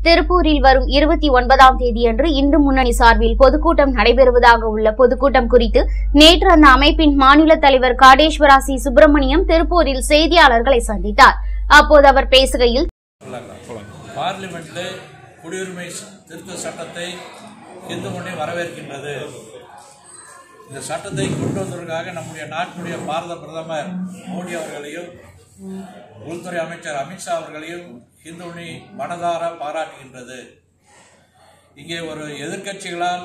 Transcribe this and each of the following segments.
திருப்பூரில் வரும் இருபத்தி ஒன்பதாம் தேதியன்று இந்து முன்னணி சார்பில் பொதுக்கூட்டம் நடைபெறுவதாக உள்ள பொதுக்கூட்டம் குறித்து நேற்று அந்த அமைப்பின் மாநில தலைவர் காடேஸ்வரா சி சுப்பிரமணியம் திருப்பூரில் செய்தியாளர்களை சந்தித்தார் அப்போது அவர் பேசுகையில் பார்லிமெண்ட்ல குடியுரிமை திருத்த சட்டத்தை இந்து முன்னணி வரவேற்கின்றது இந்த சட்டத்தை கொண்டு வந்ததற்காக நம்முடைய நாட்டினுடைய பாரத பிரதமர் மோடி அவர்களையும் உள்துறை அமைச்சர் அமித்ஷா அவர்களையும் இந்து முன்னணி மனதார பாராட்டுகின்றது இங்கே ஒரு எதிர்க்கட்சிகளால்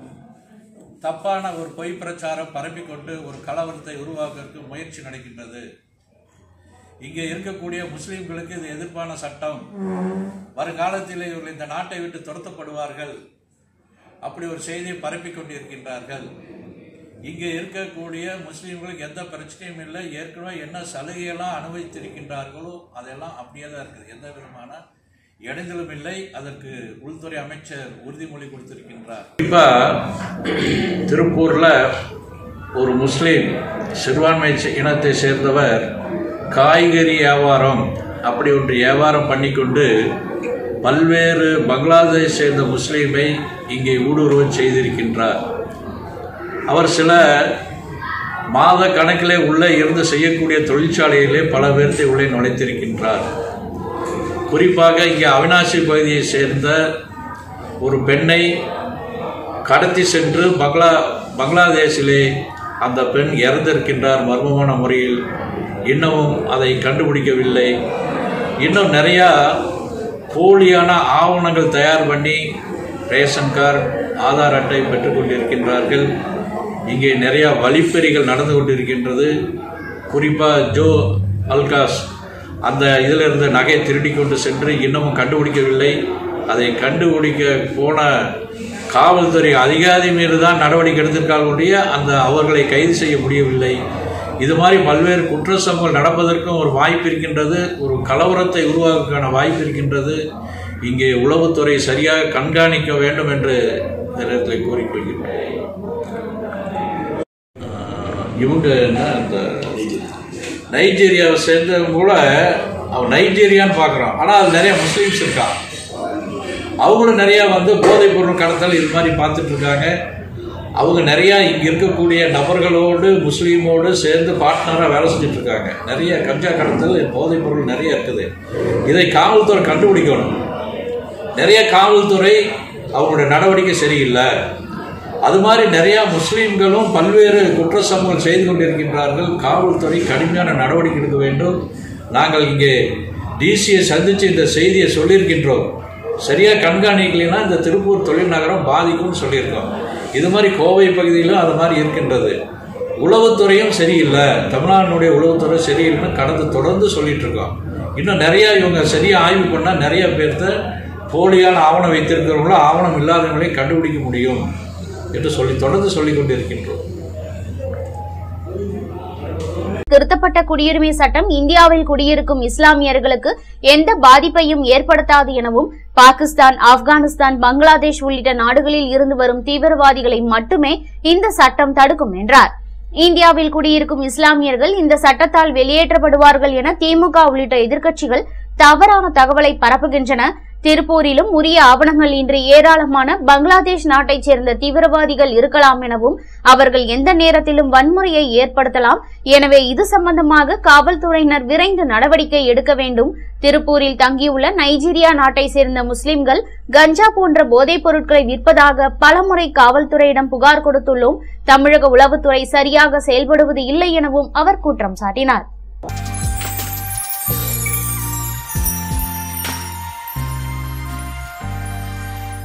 தப்பான ஒரு பொய் பிரச்சாரம் பரப்பிக்கொண்டு ஒரு கலவரத்தை உருவாக்குவதற்கு முயற்சி நடக்கின்றது இங்கே இருக்கக்கூடிய முஸ்லிம்களுக்கு இது எதிர்ப்பான சட்டம் வருங்காலத்தில் இவர்கள் இந்த நாட்டை விட்டு துரத்தப்படுவார்கள் அப்படி ஒரு செய்தியை பரப்பிக் கொண்டிருக்கின்றார்கள் இங்கே இருக்கக்கூடிய முஸ்லிம்களுக்கு எந்த பிரச்சனையும் இல்லை ஏற்கனவே என்ன சலுகையெல்லாம் அனுபவித்திருக்கின்றார்களோ அதெல்லாம் அப்படியே தான் இருக்குது எந்த விதமான இடைஞ்சலும் இல்லை அதற்கு உள்துறை அமைச்சர் உறுதிமொழி கொடுத்திருக்கின்றார் இப்போ திருப்பூரில் ஒரு முஸ்லீம் சிறுபான்மை இனத்தை சேர்ந்தவர் காய்கறி வியாபாரம் அப்படி ஒன்று வியாபாரம் பண்ணிக்கொண்டு பல்வேறு பங்களாதேஷ் சேர்ந்த முஸ்லீமை இங்கே ஊடுருவம் செய்திருக்கின்றார் அவர் சில மாத கணக்கிலே உள்ளே இருந்து செய்யக்கூடிய தொழிற்சாலையிலே பல பேர்த்தை உள்ளே நுழைத்திருக்கின்றார் குறிப்பாக இங்கே அவினாசி பகுதியை சேர்ந்த ஒரு பெண்ணை கடத்தி சென்று பங்களா பங்களாதேஷிலே அந்த பெண் இறந்திருக்கின்றார் மர்மமான முறையில் இன்னமும் அதை கண்டுபிடிக்கவில்லை இன்னும் நிறையா போலியான ஆவணங்கள் தயார் பண்ணி ரேஷன் கார்டு ஆதார் அட்டை பெற்றுக்கொண்டிருக்கின்றார்கள் இங்கே நிறையா வழிப்பறிகள் நடந்து கொண்டிருக்கின்றது குறிப்பாக ஜோ அல்காஸ் அந்த இதில் இருந்த நகையை திருடி கொண்டு சென்று இன்னமும் கண்டுபிடிக்கவில்லை அதை கண்டுபிடிக்க போன காவல்துறை அதிகாரி மீது தான் நடவடிக்கை எடுத்திருக்கால் ஒழிய அந்த அவர்களை கைது செய்ய முடியவில்லை இது மாதிரி பல்வேறு குற்ற சம்பவங்கள் நடப்பதற்கும் ஒரு வாய்ப்பு இருக்கின்றது ஒரு கலவரத்தை உருவாக்குவதற்கான வாய்ப்பு இருக்கின்றது இங்கே உளவுத்துறை சரியாக கண்காணிக்க வேண்டும் என்று இந்த நேரத்தில் கூறிக்கொள்கின்றேன் இவங்க என்ன அந்த நைஜீரியாவை சேர்ந்தவங்க கூட அவன் நைஜீரியான்னு பார்க்குறான் ஆனால் அது நிறைய முஸ்லீம்ஸ் இருக்கான் அவங்களும் நிறையா வந்து போதைப் பொருள் கடத்தல் இது மாதிரி பார்த்துட்டு இருக்காங்க அவங்க நிறையா இங்கே இருக்கக்கூடிய நபர்களோடு முஸ்லீமோடு சேர்ந்து பார்ட்னராக வேலை செஞ்சுட்டு இருக்காங்க நிறைய கஞ்சா கடத்தல் போதைப் பொருள் நிறைய இருக்குது இதை காவல்துறை கண்டுபிடிக்கணும் நிறைய காவல்துறை அவங்களுடைய நடவடிக்கை சரியில்லை அது மாதிரி நிறையா முஸ்லீம்களும் பல்வேறு குற்ற சம்பவங்கள் செய்து கொண்டிருக்கின்றார்கள் காவல்துறை கடுமையான நடவடிக்கை எடுக்க வேண்டும் நாங்கள் இங்கே டிசியை சந்தித்து இந்த செய்தியை சொல்லியிருக்கின்றோம் சரியாக கண்காணிக்கலைன்னா இந்த திருப்பூர் தொழில் நகரம் பாதிக்கும்னு சொல்லியிருக்கோம் இது மாதிரி கோவை பகுதியிலும் அது மாதிரி இருக்கின்றது உளவுத்துறையும் சரியில்லை தமிழ்நாட்டினுடைய உளவுத்துறை சரியில்லைன்னு கடந்து தொடர்ந்து சொல்லிட்டு இருக்கோம் இன்னும் நிறையா இவங்க சரியாக ஆய்வு பண்ணால் நிறைய பேர்த்த போலியான ஆவணம் வைத்திருக்கிறவங்களும் ஆவணம் இல்லாதவங்களையும் கண்டுபிடிக்க முடியும் என்று சொல்லி தொடர்ந்து சொல்லிக் கொண்டிருக்கின்றோம் திருத்தப்பட்ட குடியுரிமை சட்டம் இந்தியாவில் குடியிருக்கும் இஸ்லாமியர்களுக்கு எந்த பாதிப்பையும் ஏற்படுத்தாது எனவும் பாகிஸ்தான் ஆப்கானிஸ்தான் பங்களாதேஷ் உள்ளிட்ட நாடுகளில் இருந்து வரும் தீவிரவாதிகளை மட்டுமே இந்த சட்டம் தடுக்கும் என்றார் இந்தியாவில் குடியிருக்கும் இஸ்லாமியர்கள் இந்த சட்டத்தால் வெளியேற்றப்படுவார்கள் என திமுக உள்ளிட்ட எதிர்க்கட்சிகள் தவறான தகவலை பரப்புகின்றன திருப்பூரிலும் உரிய ஆவணங்கள் இன்றி ஏராளமான பங்களாதேஷ் நாட்டைச் சேர்ந்த தீவிரவாதிகள் இருக்கலாம் எனவும் அவர்கள் எந்த நேரத்திலும் வன்முறையை ஏற்படுத்தலாம் எனவே இது சம்பந்தமாக காவல்துறையினர் விரைந்து நடவடிக்கை எடுக்க வேண்டும் திருப்பூரில் தங்கியுள்ள நைஜீரியா நாட்டை சேர்ந்த முஸ்லிம்கள் கஞ்சா போன்ற போதைப் பொருட்களை விற்பதாக பலமுறை காவல்துறையிடம் புகார் கொடுத்துள்ளோம் தமிழக உளவுத்துறை சரியாக செயல்படுவது இல்லை எனவும் அவர் குற்றம் சாட்டினார்